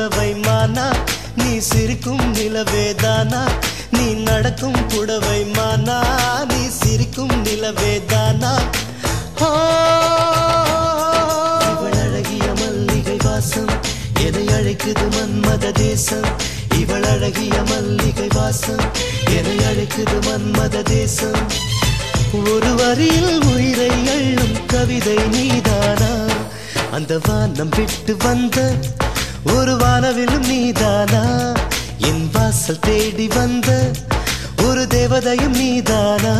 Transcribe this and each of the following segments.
புடவை மானா நீ சிரிக்கும் நிலவேதானா நீ நடக்கும் புடவை மானா நீ சிரிக்கும் நிலவேதானா ஆ, இவள் அழகிய மல்லிகை வாசம் எதை அழைக்குது மன்மத தேசம் இவள் அழகிய மல்லிகை வாசம் எதை அழைக்குது மன்மத தேசம் ஒரு வரியில் உயிரை அள்ளும் கவிதை நீதானா அந்த வானம் விட்டு வந்த ஒரு வானவிலும் நீதானா என் வாசல் தேடி வந்த ஒரு தேவதையும் நீதானா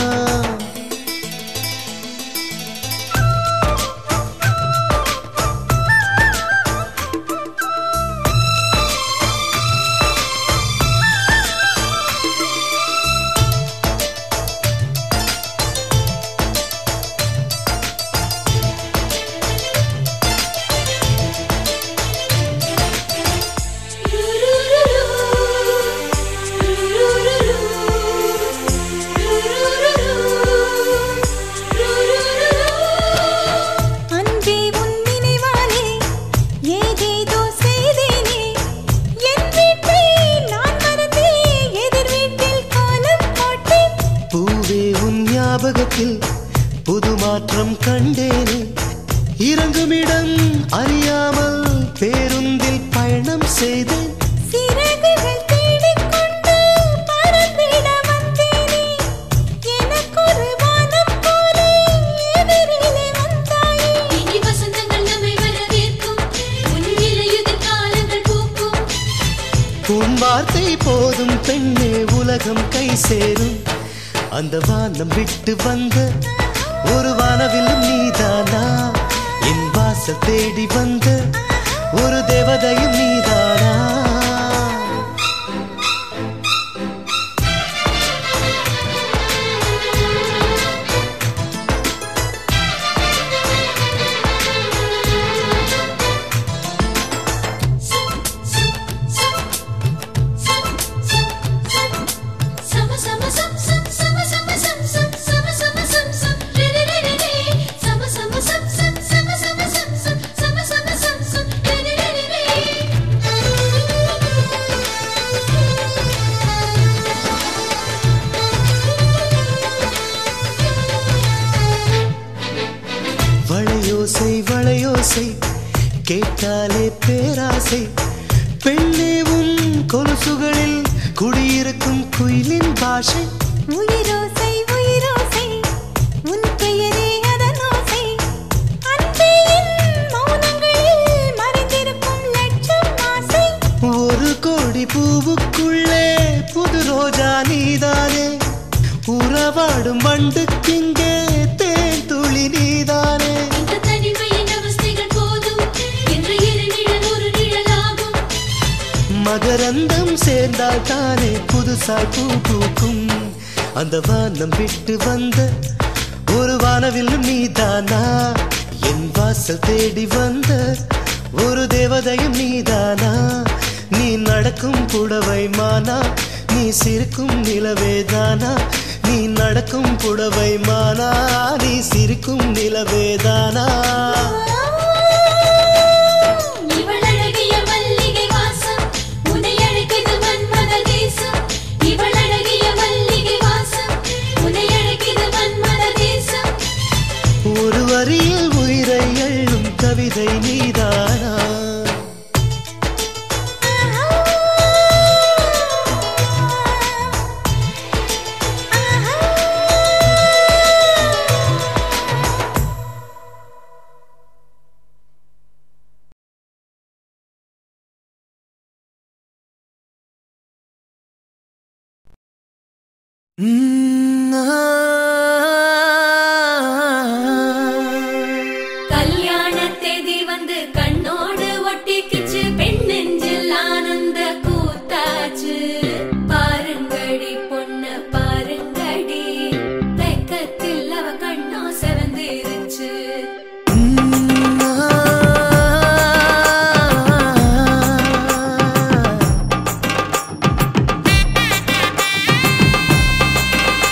அன்பே உன் நினைவாலே ஏதேதோ செய்தேனே என் வீட்டை நான் மறந்தே எதிர் வீட்டில் காலம் போட்டேன் பூவே உன் ஞாபகத்தில் புது மாற்றம் கண்டேனே இறங்குமிடம் அறியாமல் பேருந்தில் பயணம் செய்தேன் சிறகுகள் தேடிக்கொண்டு பறந்திட வந்தேனே எனக்கொரு வானம் போல எதிரிலே வந்தாயே இனி வசந்தங்கள் நம்மை வரவேற்கும் உன் இலையுதிர் காலங்கள் பூக்கும் உன் வார்த்தை போதும் பெண்ணே உலகம் கை சேரும் அந்த வானம் விட்டு வந்த ஒரு வானவிலும் நீதானா என் வாசல் தேடி வந்த ஒரு தேவதையும் நீதானா சம சம சம் சம் சம சம சம் சம் சம சம சம் சம் ரே ரே ரே ரே ரே சம சம சம் சம் சம சம சம் சம் சம சம சம் சம் ரே ரே ரே ரே வளையோசை வளையோசை கேட்டாலே பேராசை பெண்ணே உன் கொலுசுகளில் குடியிருக்கும் குயிலின் பாஷை உயிரோசை உயிரோசை உன் பெயரே அதன் ஓசை அன்பே என் மௌனங்களில் மறைந்திருக்கும் லட்சம் ஆசை ஒரு கோடி பூவுக்குள்ளே புது ரோஜா நீதானே உறவாடும் வண்டுக்கிங்கே தேன் துளி நீதானே இந்த தனிமையின் அவஸ்தைகள் போதும் என்ற இரு நிழல் ஒரு நிழலாகும் மகரந்தம் சேர்ந்தால் தானே புதுசாய் பூ பூக்கும் அந்த வானம் விட்டு வந்த ஒரு வானவில்லும் நீதானா என் வாசல் தேடி வந்த ஒரு தேவதையும் நீதானா நீ நடக்கும் புடவை மானா நீ சிரிக்கும் நிலவேதானா நீ நடக்கும் புடவை மானா நீ சிரிக்கும் நிலவேதானா இவள் அழகிய மல்லிகை வாசம் உன்னை அழைக்குது மன்மத தேசம் இவள் அழகிய மல்லிகை வாசம் உன்னை அழைக்குது மன்மத தேசம் ஒரு வரியில் உயிரை எள்ளும் கவிதை நீதானா கல்யாண தேதி வந்து கண்ணோடு ஒட்டிக்கிச்சு பெண் நெஞ்சில் ஆனந்த கூத்தாச்சு பாருங்கடி பொண்ண பாருங்கடி வெக்கத்தில் அவ கண்ணோ செவந்திருச்சு ஆ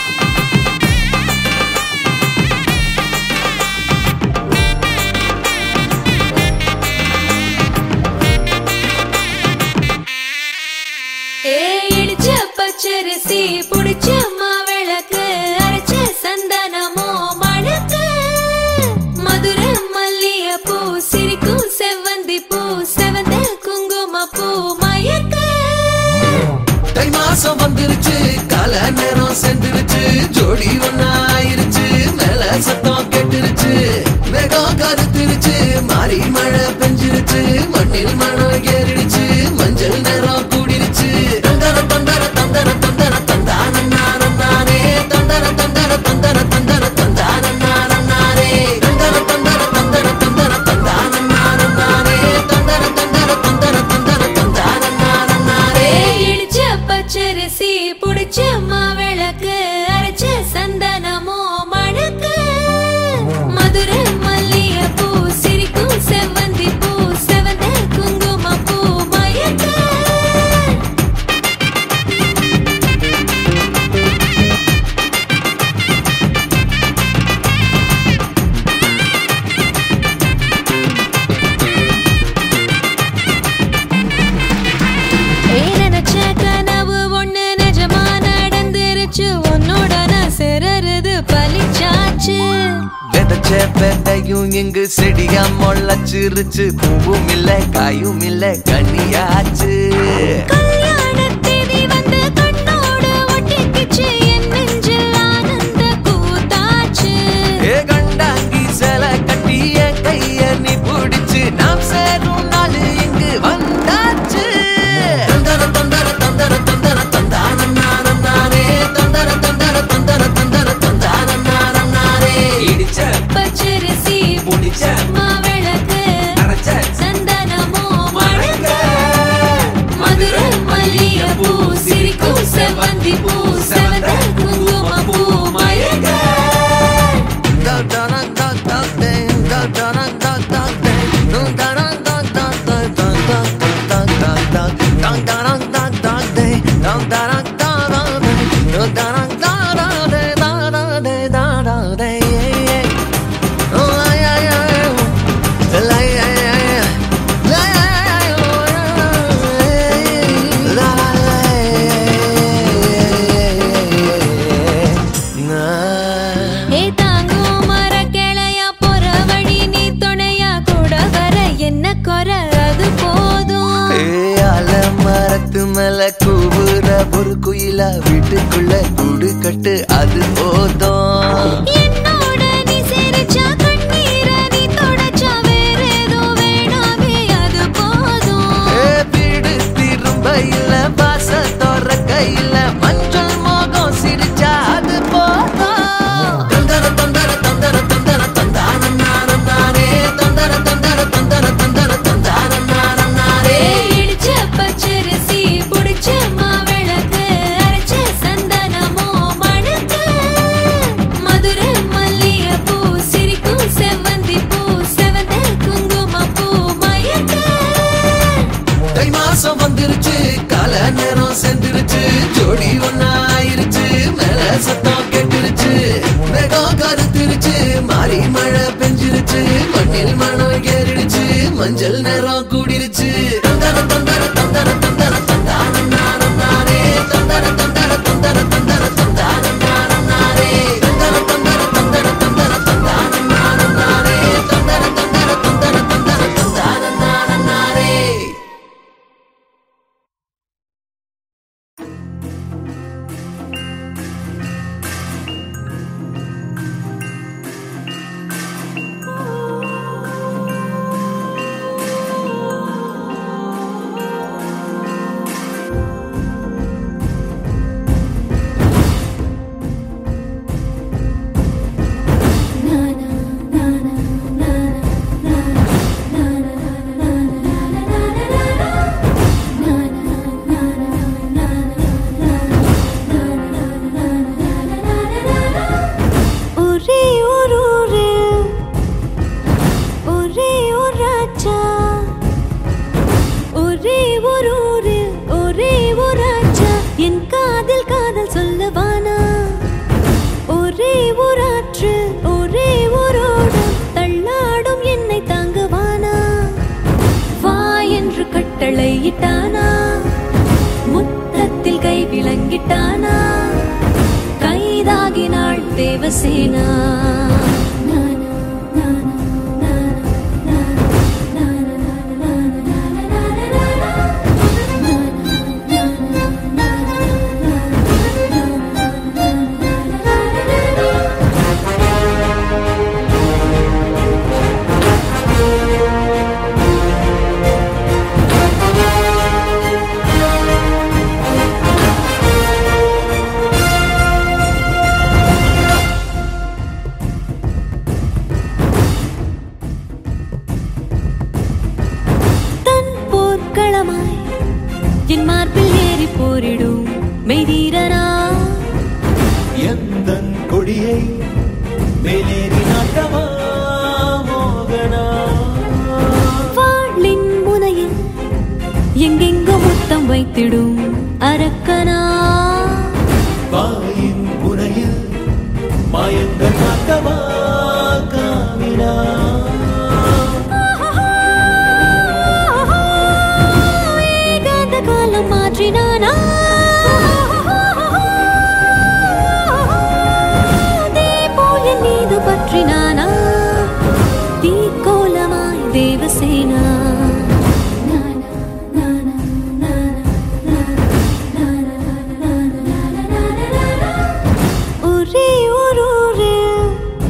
தை மாசம் வந்துருச்சு கால நேரம் சென்றுருச்சு ஜோடி ஒன்னா ஆயிருச்சு மேல சத்தம் கெட்டுருச்சு மேகம் கருத்துருச்சு மாறி மழை பெஞ்சிருச்சு மண்ணில் மணம் ஏறிடுச்சு மஞ்சள் நேரம் கூடிருச்சு தந்தர தந்தர தந்தர தந்தர தந்தானே தந்தர தந்தர தந்தர தந்தர தந்தானே தந்தர தந்தர தந்தர தந்தர தந்தானே தந்தர தந்தர தந்தர தந்தர தந்தானே இடிச்ச பச்சரிசி புடிச்ச மாவிளக்கு அரைச்ச சந்தனமோ மணக்கு மதுரை மல்லிய பூ சிரிக்கும் செவ்வந்தி பூ செவந்த குங்கும பூ மயக்க ஏய், நினைச்ச கனவு ஒண்ணு நிஜமா நடந்துருச்சு உன்னோட நான் சிறருது பலிச்சாச்சு விதைச்ச விதையும் இங்கு செடியா முளைச்சிருச்சு பூவும் இல்ல காயும் இல்ல கனியாச்சு கல்யாண தேதி வந்து கண்ணோடு ஒட்டிக்கிச்சு என் நெஞ்சில் ஆனந்த கூத்தாச்சு ஏ கண்டாங்கி சில கட்டி என் கைய நீ பிடிச்சு நாம் சேரும் நாள் இங்கு வந்தாச்சு தந்தர தந்தர தந்தர தந்தர தந்தானே தந்தர தந்தர தந்தர தந்தர தந்தானே இடிச்ச பச்சரிசி முடிச்ச மாவிளக்கு அரைச்ச சந்தனமோ மணக்க மதுரை மல்லிய பூ சிரிக்கும் செவ்வந்தி பூ செவந்த குங்கும பூ மயக்க ஏ தாங்கும் மரக்கிளையா போற வழி நீ துணையா கூட வர என்ன குறை அது போதும் மரத்து மேல கூவுற ஒரு குயிலா வீட்டுக்குள்ள கூடு கட்டு அது போதும் என்னோட நீ சிரிச்சா கண்ணீர நீ தொடச்சா வேற ஏதோ வேணாமே அது போதும் ஏ, வீடு திரும்ப இல்ல பாச தோற கையில மஞ்சள் மோகம் சிரிச்சா அது போதும் தந்தர தந்தர தந்தர தந்தர தந்தானே தந்தர தந்தர தந்தர தந்தர தந்தானே இடிச்ச பச்சரிசி புடிச்ச மாவிளக்கு அரைச்ச சந்தனமோ மணக்க மதுரை மல்லிய பூ சிரிக்கும் செவ்வந்தி பூ செவந்த குங்கும பூ மயக்க தை மாசம் வந்துருச்சு கால நேரம் சென்றுருச்சு ஜோடி ஒன்னா ஆயிருச்சு மேல சத்தம் கெட்டுருச்சு மேகம் கருத்துருச்சு மாறி மழை பெஞ்சிருச்சு மண்ணில் மணம் ஏறிடுச்சு மஞ்சள் நேரம் கூடிருச்சு தந்தர தந்தர தந்தர தந்தர தந்தானே தந்தர தந்தர தந்தர தந்தர தந்தானே தந்தர தந்தர தந்தர தந்தர தந்தானே தந்தர தந்தர தந்தர தந்தர தந்தானே ஒரே ஒரு ஊரு ஒரே ஒரு ராஜா ஒரே ஒரு ஊரு ஒரே ஒரு ராஜா என் காதல் காதல் சொல்லவானா ஒரே ஒரு ஆற்று ஒரே ஒரு ஓடம் தள்ளாடும் என்னை தாங்குவானா வா என்று கட்டளையிட்டானா முத்தத்தில் கை விளங்கிட்டானா கைதாகினாள் தேவசேனா என் மார்பில் ஏறி போரிடும் மெய்தீரனா எந்தன் கொடியை மேலேறி நாட்டவா மோகனா வாளின் முனையில் எங்கெங்கோ முத்தம் வைத்திடும் அரக்கனா வாயின் முனையில் மாயங்கள் நாட்டவா காமினா ஏகாந்த காலம் மாற்றினானா தீபோல் என் மீது பற்றினானா தீக்கோலமாய் தேவசேனா ஒரே ஒரு ஊரில்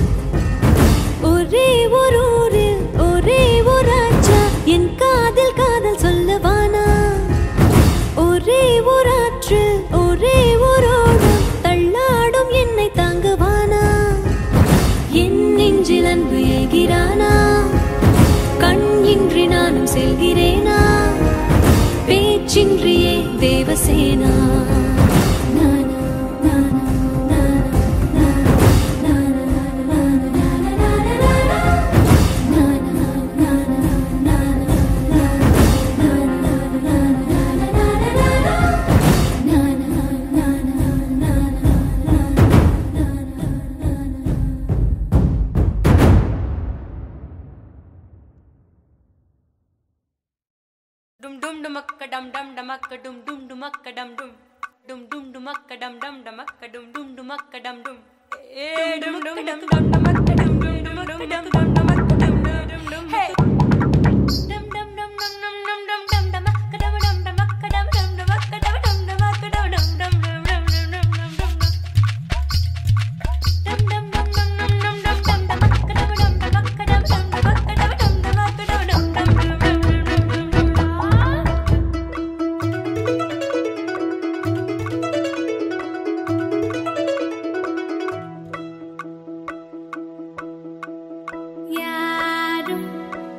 ஒரே ஒரு ஊரில் ஒரே ஒரு ராஜா என் காதில் காதல் சொல்லவானா ஒரே ஒரு ஆற்று ஒரே ஒரு ஓடம் தள்ளாடும் என்னை தாங்குவானா என் நெஞ்சில் அன்பு ஏகிறானா கண் இன்றி நானும் செல்கிறேனா பேச்சின்றியே தேவசேனா நானா, நானா, நானா, நானா, நானா, நானா, நானா, Dum dum dumakka dum dum dumakka dum dum dumakka dum dum dum dum dumakka dum dum dumakka dum dum dumakka dum dum eh dum dum dum dum dumakka dum dum dumakka dum dum dumakka dum dum dum hey dum dum dum dum dum dum dum dum dumakka dum dum dumakka dum dum dumakka dum dum dumakka dum dum dum dum dum dum dum dum dum Dum dum dum dum dum dum dum dum dumakka dum dum dumakka dum dum dumakka dum dum dumakka dum dum dum dum dum dum dum dum யாரும்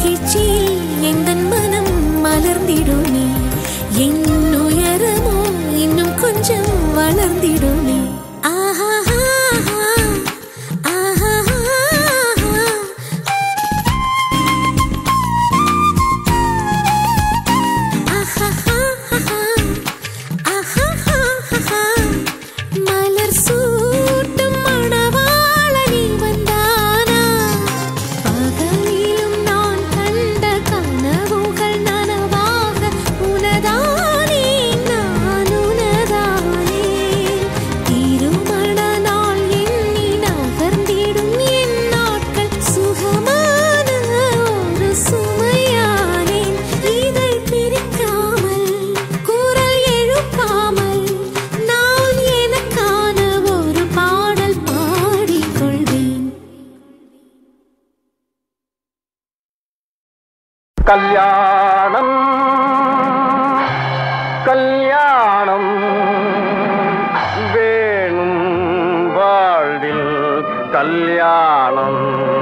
மகிழ்ச்சியில் எந்தன் மனம் மலர்ந்திடுமே என் உயரமோ இன்னும் கொஞ்சம் வளர்ந்திடுமே ஆஹா ஆஹா மலர் சூட்டும் மணவாளனி வந்தானா பகலிலும் நான் கண்ட கனவுகள் நனவாக உனதானே நான் உனதானே திருமண நாள் எண்ணி நகர்ந்திடும் என் நாட்கள் சுகமான ஒரு சுமையானேன் இதை பிரிக்காமல் குரல் எழுப்பாமல் நான் எனக்கான ஒரு பாடல் பாடிக்கொள்வேன் கல்யாணம் கல்யாணம் வேணும் வாழ்வில் கல்யாணம்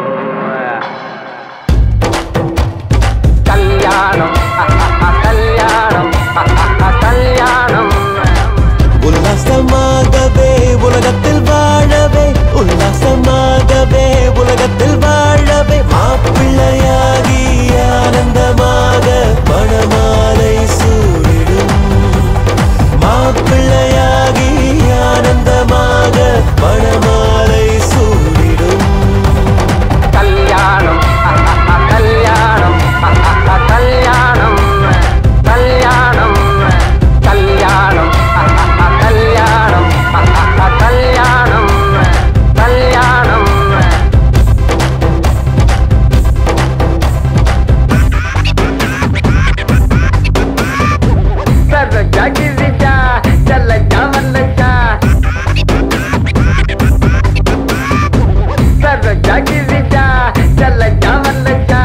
கல்யாணம் கல்யாணம் கல்யாணம் உல்லாசமாகவே உலகத்தில் வாழவே உல்லாசமாகவே உலகத்தில் வாழவே மாப்பிள்ளையாகி ஆனந்தமாக மணமாலை சூடிடும் மாப்பிள்ளையாகி ஆனந்தமாக மணமாலை சூடிடும் கல்யாணம் கல்யாணம் கல்யாணம் கல்யாணம் கல்யாணம் கல்யாணம் கல்யாணம் கல்யாணம் சரஜா கிரிஜா சல்லஜா மல்லஜா சரஜா கிரிஜா சல்லஜா மல்லஜா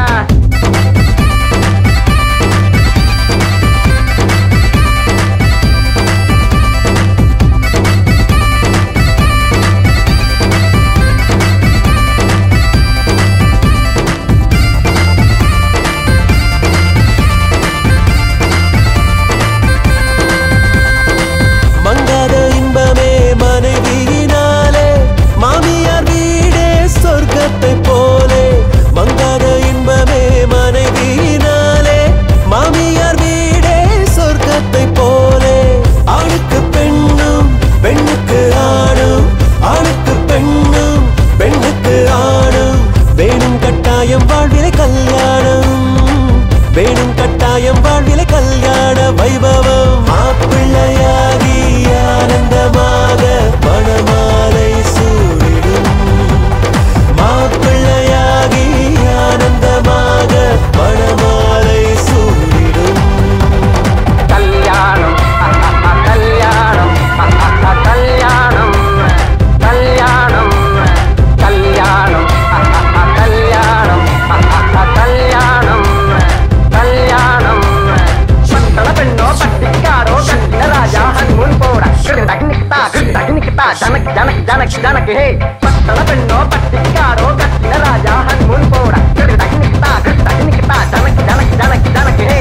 மங்காத இன்பமே மனைவியினாலே மாமியார் வீடே சொர்க்கத்தை போலே மங்காத இன்பமே மனைவியினாலே மாமியார் வீடே சொர்க்கத்தை போலே ஆணுக்கு பெண்ணும் பெண்ணுக்கு ஆணும் ஆணுக்கு பெண்ணும் பெண்ணுக்கு ஆணும் வேணும் கட்டாயம் வாழ்விலை கல்யாணம் வேணும் கட்டாயம் வாழ்விலை கல்யாண வைபவம் மாப்பிள்ளையாகி ஆனந்தமாக மணமாலை சூடிடும் மாப்பிள்ளையாகி ஆனந்தமாக மணமாலை சூடிடும் கல்யாணம் கல்யாணம் கல்யாணம் கல்யாணம் கல்யாணம் கல்யாணம் கல்யாணம் கல்யாணம் பட்டண பெண்ணோ பட்டிக்காரோ கட்டின ராஜா ஹன்மூன் போட கிருதக்னிக்தா கிருதக்னிக்தா ஜனக் ஜனக் ஜனக் ஜனக் ஹே பட்டண பெண்ணோ பட்டிக்காரோ கட்டின ராஜா ஹன்மூன் போட கிருதக்னிக்தா கிருதக்னிக்தா ஜனக் ஜனக் ஜனக் ஜனக் ஹே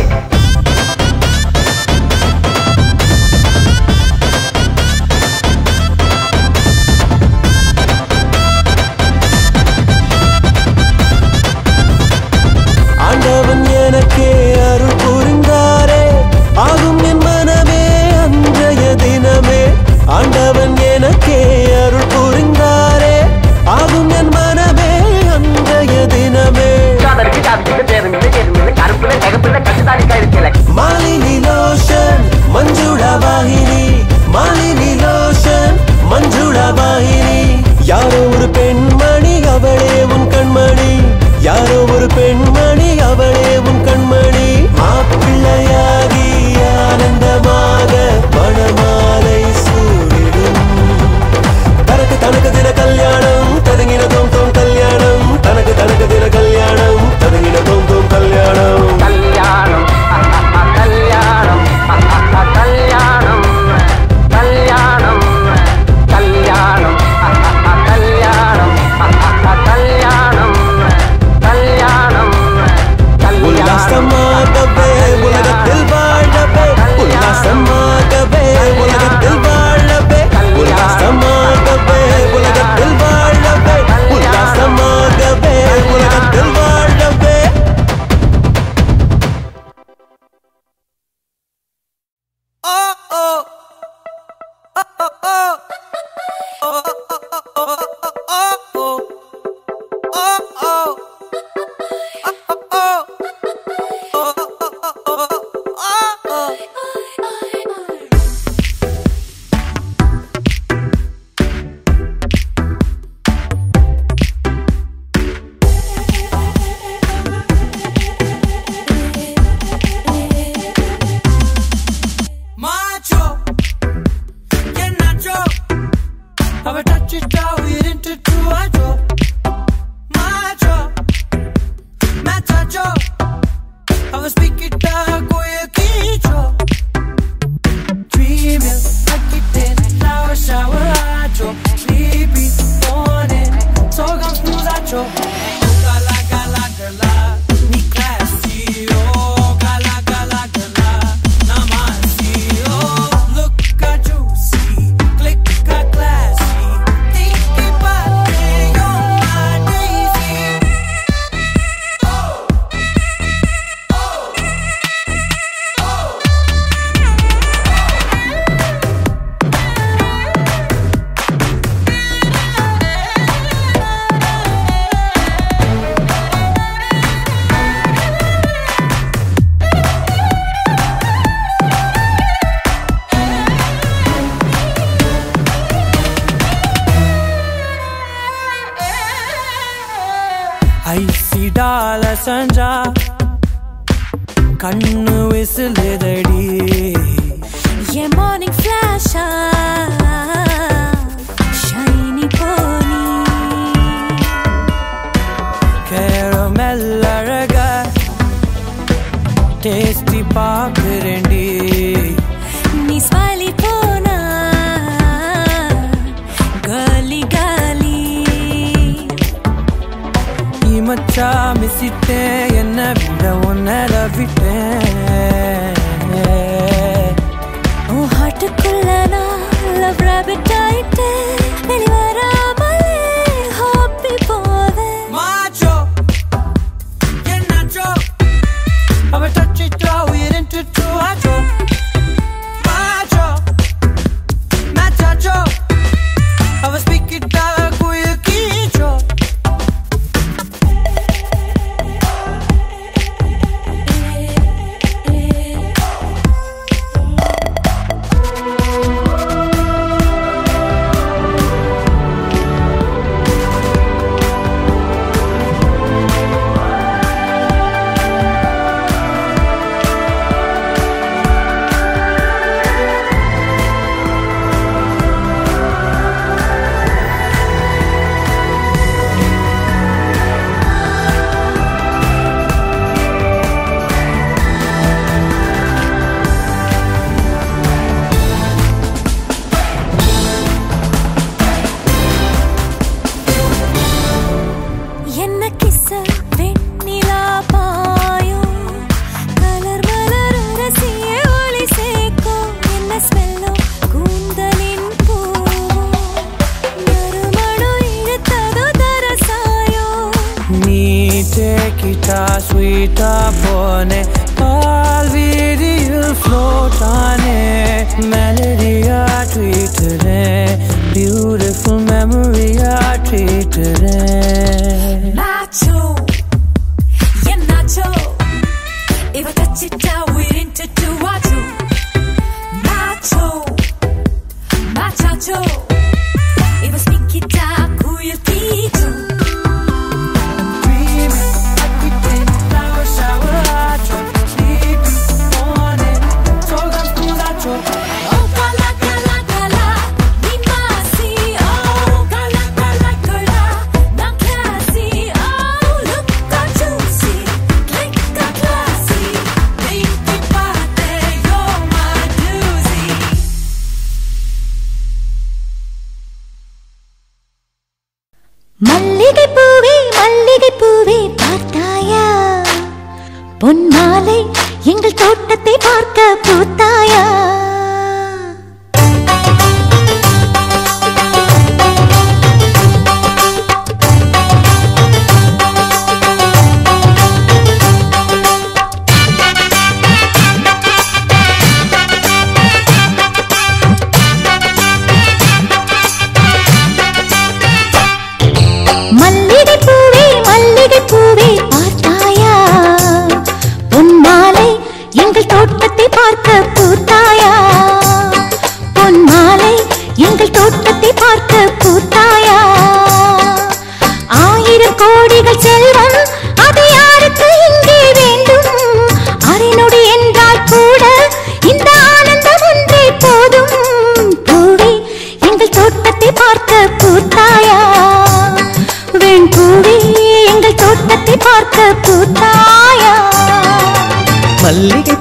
ஆண்டவன் எனக்கே அருள் புரிந்தாரே ஆகும் என் மனமே அன்றைய தினமே ஆண்டவன் எனக்கே அருள் புரிந்தாரே ஆகும் என் மனமே அன்றைய தினமே காதலுக்கு காவிக்கு தேர்ந்து எருமில்லை கருப்புல தகப்புல கட்டுதாடி கயிறுக்கில மாலினி லோஷன் மஞ்சுளா வாகினி மாலினி லோஷன் மஞ்சுளா வாகினி யாரோ ஒரு பெண்மணி அவளே உன் கண்மணி யாரோ ஒரு பெண்மணி அவளே உன் கண்மணி மாப்பிள்ளையாகி ஆனந்தமாக மணமாலை சூடிடும் தனக்கு தனக்கு தின கல்யாணம் ததுங்கின தோம் தோம் கல்யாணம் தனக்கு தனக்கு தின கல்யாணம் ததுங்கின தோம் தோம் கல்யாணம் கல்யாணம் கல்யாணம் கல்யாணம் கல்யாணம் கல்யாணம் கல்யாணம் கல்யாணம் கல்யாணம் அவ ஸ்பீக்கிட்டா கோயில் கீச்சோ Dreaming, akitin, shower, shower, acho Sleepy, morning, sogam snooze, acho Gala, gala, gala, ni classy, oh Gala, gala, gala, namasi, oh Look at juicy, click at classy Think about it, you're my daisy ஐசிடால சஞ்சா கண்ணு விசிலுதடி என் morning ஃபிளாஷா shiny pony caramel அழக tasty பாக்குறேன்டி நீ smiley போனா காலி காலி மச்சா மிசிட்டேன் என்ன விட உன்னர விட்டேன் உன் ஹார்ட்டுக்குள்ள நான் லவ் ராபிட் ஆயிட்டேன் வெளிவராமலே ஹாப்பி போவேன் Macho, என்னாச்சோ அவ தச்சிட்டா உயிரின்ட்டு ஆச்சோ Macho, மாச்சாச்சோ அவ ஸ்பீக்கிட்டா குயில் கீச்சோ என்ன கிச வெண்ணிலா பாயும் கலர் மலர் ரசிய ஒளி சேர்க்கும் என்ன ஸ்மெல்லோ கூந்தலின் பூவும் நறுமணம் இழுத்ததோ தரசாயோ நீ டேக்கிட்டா ஸ்வீட்டா போனே பால் வீதியில் ஃப்ளோட் ஆனே மெலடியா ட்வீட்டுறேன் பியூட்டிஃபுல் மெமரியா ட்வீட்டுறேன் Macho, yeah nacho. If I touch it down, we're into two macho. Macho, macho. If I speak it down, who you teach? Oh, gala, gala, gala, ni masi. Oh, gala, gala, gala, na classy. Oh, look how juicy, click how classy. Pinky pate, you're my doozy. மல்லிகை பூவே மல்லிகை பூவே பார்த்தாயா பொன் மாலை எங்கள் தோட்டத்தை பார்க்க பூத்தாயா மல்லிகை பூவே மல்லிகை பூவே பார்த்தாயா பொன் மாலை எங்கள் தோட்டத்தை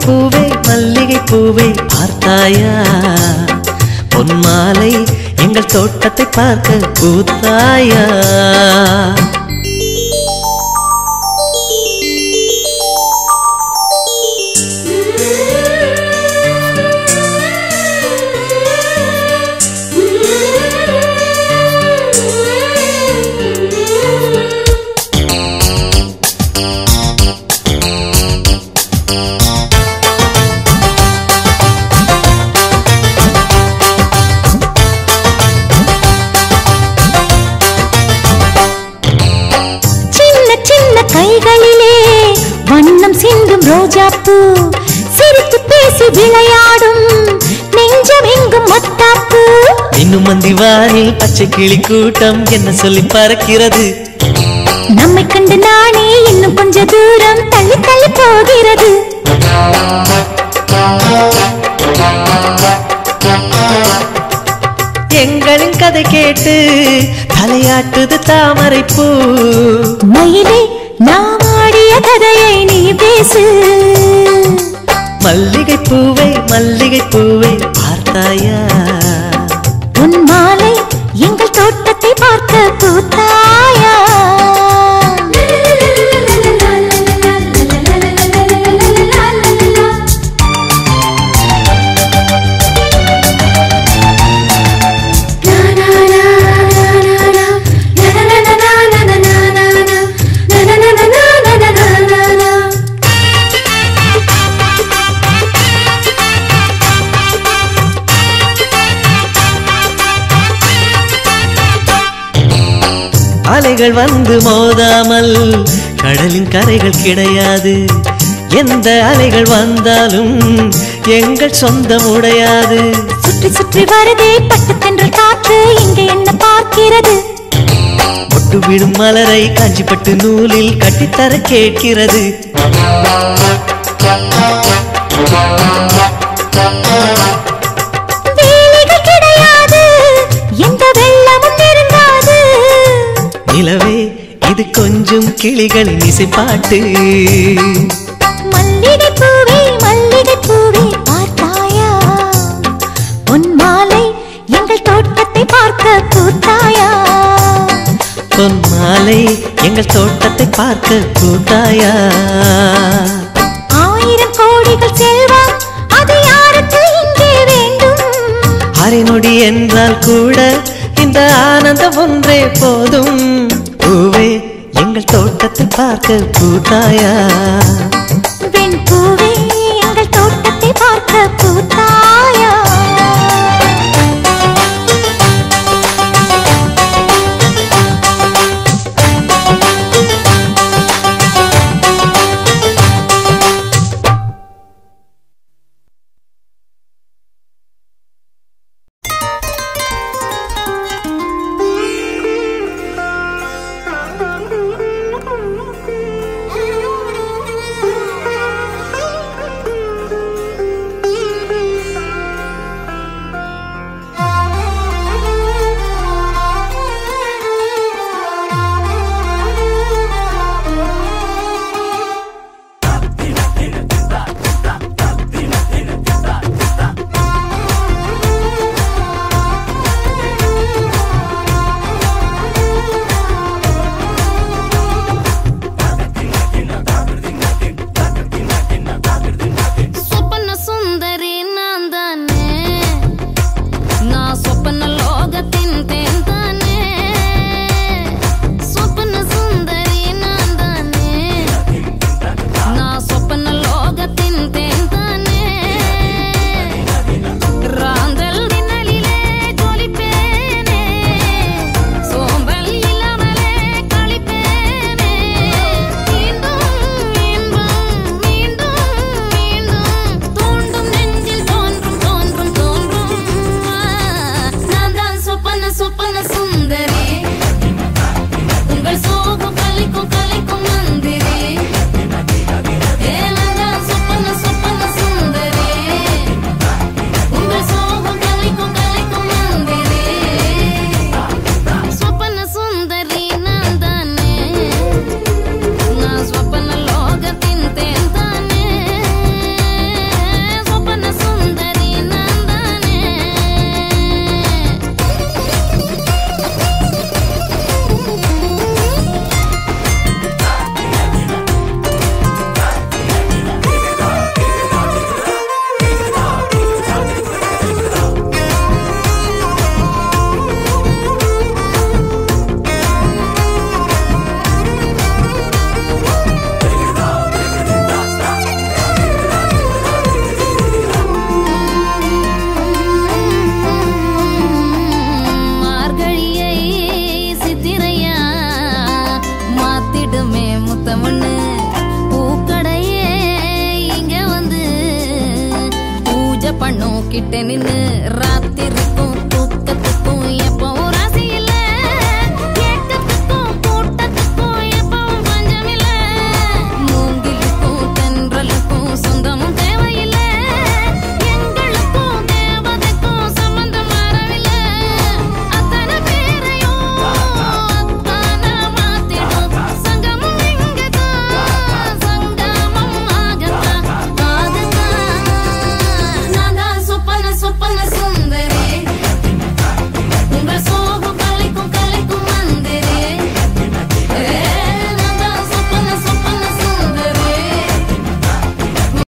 பூவே மல்லிகை பூவே பார்த்தாயா பொன்மாலை எங்கள் தோட்டத்தை பார்க்க பூத்தாயா சின்ன சின்ன கைகளிலே வண்ணம் சிந்தும் ரோஜாப்பூ சிரித்து பேசி விளையாடும் நெஞ்சம் எங்கும் மத்தாப்பூ இன்னும் மந்திவானில் பச்சை கிளி கூட்டம் என்ன சொல்லி பறக்கிறது நம்மை கண்டு நானே இன்னும் கொஞ்ச தூரம் தள்ளி தள்ளி போகிறது எங்களின் கதை கேட்டு தலையாட்டுது தாமரை பூ மயிலே நாம் ஆடிய கதையை நீ பேசு மல்லிகை பூவை மல்லிகை பூவை பார்த்தாயா உன் மாலை எங்கள் தோட்டத்தை பார்க்க பூத்தாயா அலைகள் வந்து மோதாமல் கடலின் கரைகள் கிடையாது எந்த அலைகள் வந்தாலும் எங்கள் சொந்தம் உடையாது சுற்றி சுற்றி வருதே பட்டு தென்றல் காற்று இங்கே என்ன பார்க்கிறது ஒட்டு விடும் மலரை காஞ்சிப்பட்டு நூலில் கட்டித்தர கேட்கிறது வேலிகள் கிடையாது எந்த வெள்ளமும் நெருங்காது நிலவே இது கொஞ்சம் கிளிகளின் இசைப்பாட்டு மல்லிகை பூவே மல்லிகை பூவே பார்த்தாயா உன் மாலை எங்கள் தோட்டத்தை பார்க்க பூத்தாயா பொன் மாலை எங்கள் தோட்டத்தை பார்க்க கூட்டாயா ஆயிரம் கோடிகள் செல்வம் அது யாருக்கு இங்கே வேண்டும் அரை நொடி என்றால் கூட இந்த ஆனந்தம் ஒன்றே போதும் பூவே எங்கள் தோட்டத்தை பார்க்க கூட்டாயா வெண் பூவே எங்கள் தோட்டத்தை பார்க்க பூத்தாயா பண்ணும் கிட்ட நின்னு ராத்திரிக்கும்